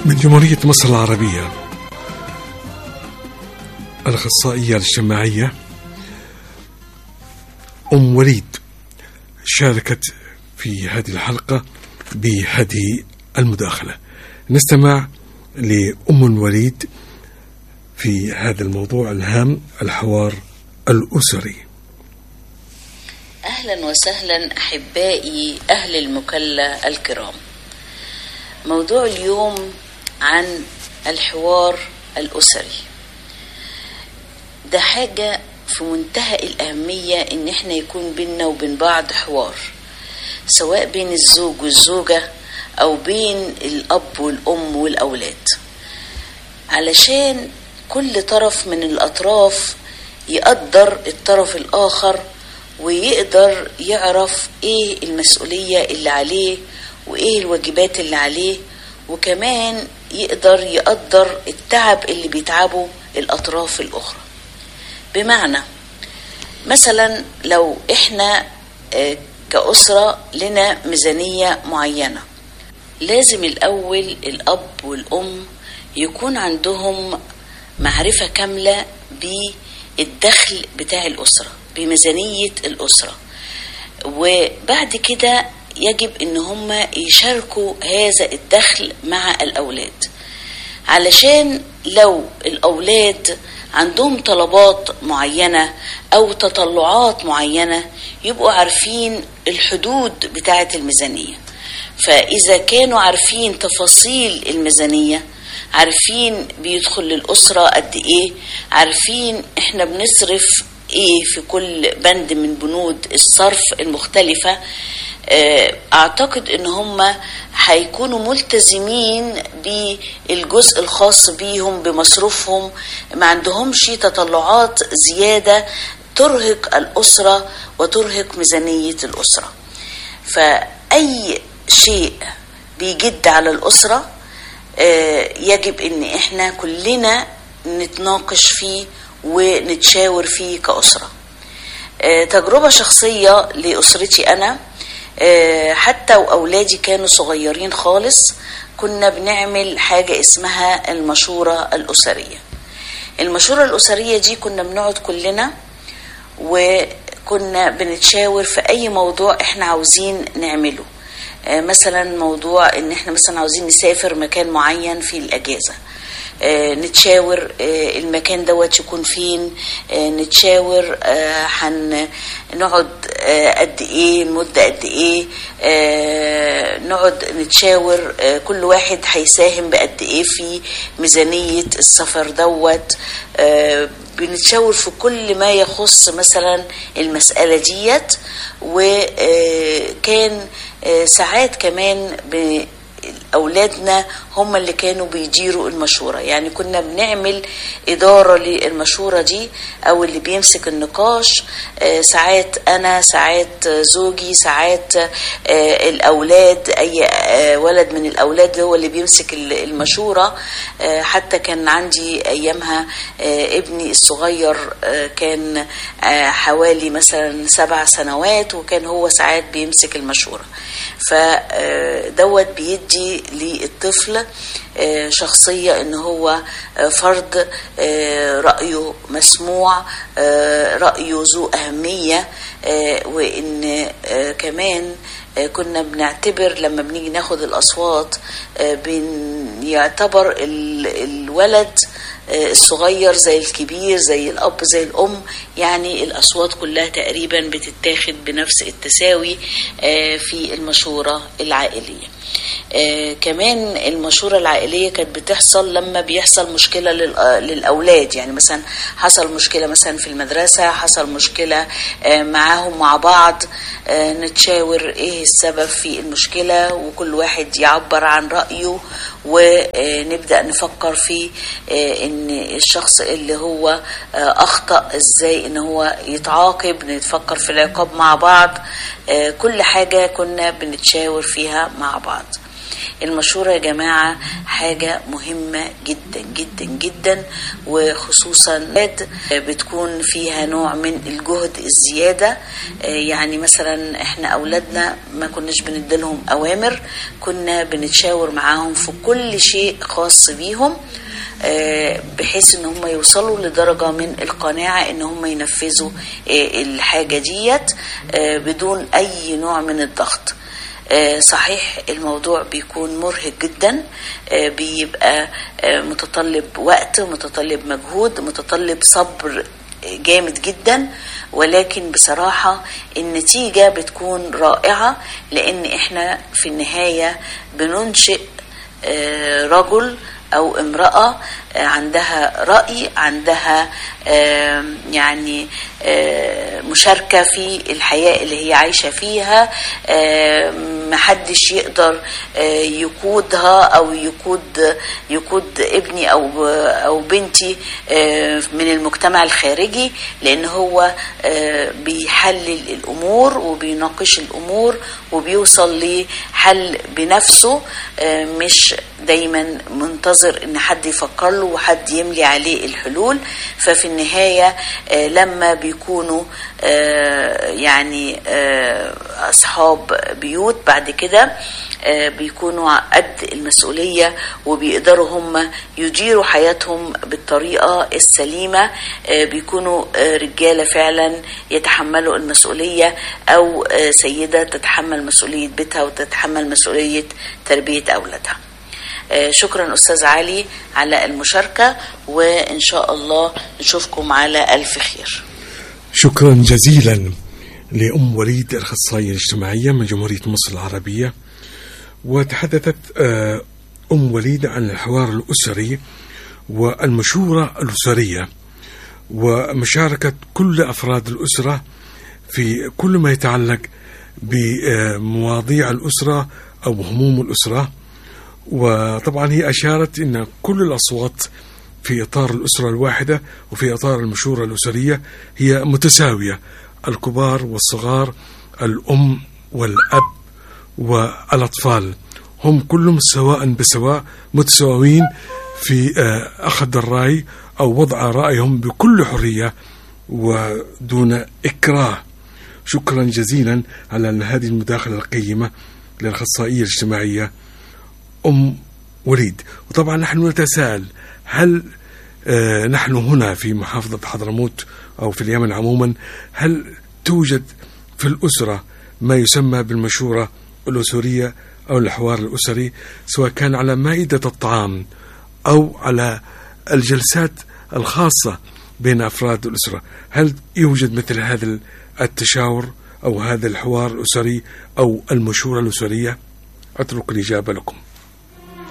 من جمهورية مصر العربية الأخصائية الاجتماعية أم وليد شاركت في هذه الحلقة بهذه المداخلة نستمع لأم الوليد في هذا الموضوع الهام الحوار الأسري أهلا وسهلا أحبائي أهل المكلا الكرام موضوع اليوم عن الحوار الأسري ده حاجة في منتهى الأهمية إن إحنا يكون بيننا وبين بعض حوار سواء بين الزوج والزوجة أو بين الأب والأم والأولاد علشان كل طرف من الأطراف يقدر الطرف الآخر ويقدر يعرف إيه المسؤولية اللي عليه وإيه الواجبات اللي عليه وكمان يقدر يقدر التعب اللي بيتعبه الأطراف الأخرى بمعنى مثلا لو إحنا كأسرة لنا ميزانية معينة لازم الأول الأب والأم يكون عندهم معرفة كاملة بالدخل بتاع الأسرة بميزانية الأسرة وبعد كده يجب ان هم يشاركوا هذا الدخل مع الاولاد علشان لو الاولاد عندهم طلبات معينه او تطلعات معينه يبقوا عارفين الحدود بتاعه الميزانيه فاذا كانوا عارفين تفاصيل الميزانيه عارفين بيدخل للاسره قد ايه عارفين احنا بنصرف ايه في كل بند من بنود الصرف المختلفه اعتقد ان هم هيكونوا ملتزمين بالجزء الخاص بيهم بمصروفهم ما عندهمش تطلعات زيادة ترهق الأسرة وترهق ميزانية الأسرة فأي شيء بيجد على الأسرة يجب ان احنا كلنا نتناقش فيه ونتشاور فيه كأسرة تجربة شخصية لأسرتي أنا حتى وأولادي كانوا صغيرين خالص كنا بنعمل حاجة اسمها المشورة الأسرية المشورة الأسرية دي كنا بنقعد كلنا وكنا بنتشاور في أي موضوع احنا عاوزين نعمله مثلا موضوع ان احنا مثلا عاوزين نسافر مكان معين في الأجازة نتشاور المكان دوت يكون فين نتشاور هنقعد قد ايه المدة قد ايه نقعد نتشاور كل واحد هيساهم بقد ايه في ميزانية السفر دوت بنتشاور في كل ما يخص مثلا المسألة ديت وكان ساعات كمان أولادنا هم اللي كانوا بيديروا المشورة يعني كنا بنعمل إدارة للمشورة دي أو اللي بيمسك النقاش ساعات أنا ساعات زوجي ساعات الأولاد أي ولد من الأولاد هو اللي بيمسك المشورة حتى كان عندي أيامها ابني الصغير كان حوالي مثلا سبع سنوات وكان هو ساعات بيمسك المشورة فدوت بيدي للطفل شخصية ان هو فرد رأيه مسموع رأيه ذو أهمية وان كمان كنا بنعتبر لما بنيجي ناخد الأصوات بيعتبر الولد الصغير زي الكبير زي الأب زي الأم يعني الأصوات كلها تقريبا بتتاخد بنفس التساوي في المشورة العائلية آه كمان المشورة العائلية كانت بتحصل لما بيحصل مشكلة للأولاد يعني مثلا حصل مشكلة مثلا في المدرسة حصل مشكلة آه معاهم مع بعض آه نتشاور ايه السبب في المشكلة وكل واحد يعبر عن رأيه ونبدأ نفكر في ان الشخص اللي هو اخطأ ازاي ان هو يتعاقب نتفكر في العقاب مع بعض آه، كل حاجة كنا بنتشاور فيها مع بعض المشورة يا جماعة حاجة مهمة جدا جدا جدا وخصوصا بتكون فيها نوع من الجهد الزيادة آه، يعني مثلا احنا أولادنا ما كناش بنديلهم أوامر كنا بنتشاور معاهم في كل شيء خاص بيهم آه، بحيث ان هم يوصلوا لدرجة من القناعة ان هم ينفذوا آه، الحاجة ديت آه، بدون اي نوع من الضغط آه، صحيح الموضوع بيكون مرهق جدا آه، بيبقى آه، متطلب وقت متطلب مجهود متطلب صبر جامد جدا ولكن بصراحة النتيجة بتكون رائعة لأن احنا في النهاية بننشئ آه، رجل أو امرأة آه، عندها رأي عندها آه، يعني آه، مشاركة في الحياة اللي هي عايشة فيها آه، محدش يقدر آه، يقودها أو يقود يقود ابني أو أو بنتي آه، من المجتمع الخارجي لأن هو آه، بيحلل الأمور وبيناقش الأمور وبيوصل لحل بنفسه آه، مش دايما منتظر ان حد يفكر له وحد يملي عليه الحلول ففي النهاية آه، لما بيكونوا آه، يعني آه، أصحاب بيوت بعد كده آه، بيكونوا قد المسؤولية وبيقدروا هم يديروا حياتهم بالطريقة السليمة آه، بيكونوا آه، رجالة فعلا يتحملوا المسؤولية أو آه، سيدة تتحمل مسؤولية بيتها وتتحمل مسؤولية تربية أولادها آه، شكرا أستاذ علي على المشاركة وإن شاء الله نشوفكم على ألف خير شكرا جزيلا لأم وليد الأخصائية الاجتماعية من جمهورية مصر العربية وتحدثت آه، أم وليد عن الحوار الأسري والمشورة الأسرية ومشاركة كل أفراد الأسرة في كل ما يتعلق بمواضيع الأسرة أو هموم الأسرة وطبعا هي أشارت أن كل الأصوات في إطار الأسرة الواحدة وفي إطار المشورة الأسرية هي متساوية الكبار والصغار الأم والأب والأطفال هم كلهم سواء بسواء متساويين في آه، أخذ الرأي أو وضع رأيهم بكل حرية ودون إكراه شكرا جزيلا على هذه المداخلة القيمة للأخصائية الاجتماعية أم وليد وطبعا نحن نتساءل هل آه، نحن هنا في محافظة حضرموت أو في اليمن عموما هل توجد في الأسرة ما يسمى بالمشورة الأسرية أو الحوار الأسري سواء كان على مائدة الطعام أو على الجلسات الخاصة بين أفراد الأسرة هل يوجد مثل هذا التشاور أو هذا الحوار الأسري أو المشورة الأسرية أترك الإجابة لكم